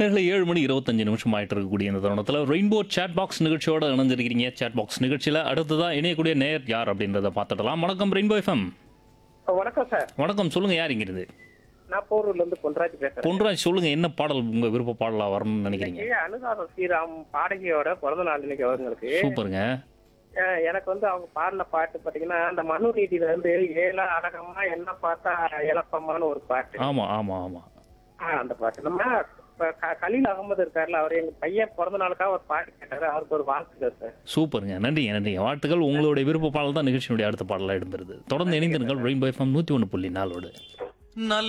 நேரில் ஏழு மணி இருபத்தஞ்சு நிமிஷம் ஆயிட்டு இருக்கக்கூடிய இந்த தருணத்தில் ரெயின்போ சேட் பாக்ஸ் நிகழ்ச்சியோட இணைஞ்சிருக்கிறீங்க சேட் பாக்ஸ் நிகழ்ச்சியில் அடுத்ததான் இணையக்கூடிய நேர் யார் அப்படின்றத பார்த்துடலாம் வணக்கம் ரெயின்போ எஃப்எம் வணக்கம் சார் வணக்கம் சொல்லுங்க யார் இங்கிருந்து நான் போரூர்ல இருந்து பொன்ராஜ் பேசுறேன் பொன்ராஜ் சொல்லுங்க என்ன பாடல் உங்க விருப்ப பாடலா வரணும்னு நினைக்கிறீங்க இன்னைக்கு அனுராதம் ஸ்ரீராம் பாடகியோட பிறந்த நாள் இன்னைக்கு அவங்களுக்கு சூப்பருங்க அஹ் எனக்கு வந்து அவங்க பாடின பாட்டு பாத்தீங்கன்னா அந்த மனு நீதியில இருந்து ஏழா அழகமா என்ன பார்த்தா இழப்பமான்னு ஒரு பாட்டு ஆமா ஆமா ஆமா ஆஹ் அந்த பாட்டு நம்ம இப்ப க- கலீல் அகமது இருக்காருல்ல அவர் எங்க பையன் பிறந்த நாளுக்காக ஒரு பாட்டு கேட்டாரு அவருக்கு ஒரு வாழ்த்துக்கள் சார் சூப்பருங்க நன்றிங்க நன்றிங்க வாழ்த்துக்கள் உங்களுடைய விருப்ப பாடல் தான் நிகழ்ச்சியினுடைய அடுத்த பாடலாக இடம்பெறுது தொடர்ந்து இணைந்திருங்கள் ரெயின்போ எஃப்எம் நூற்றி ஒன்று புள்ளி நாலோடு நல்ல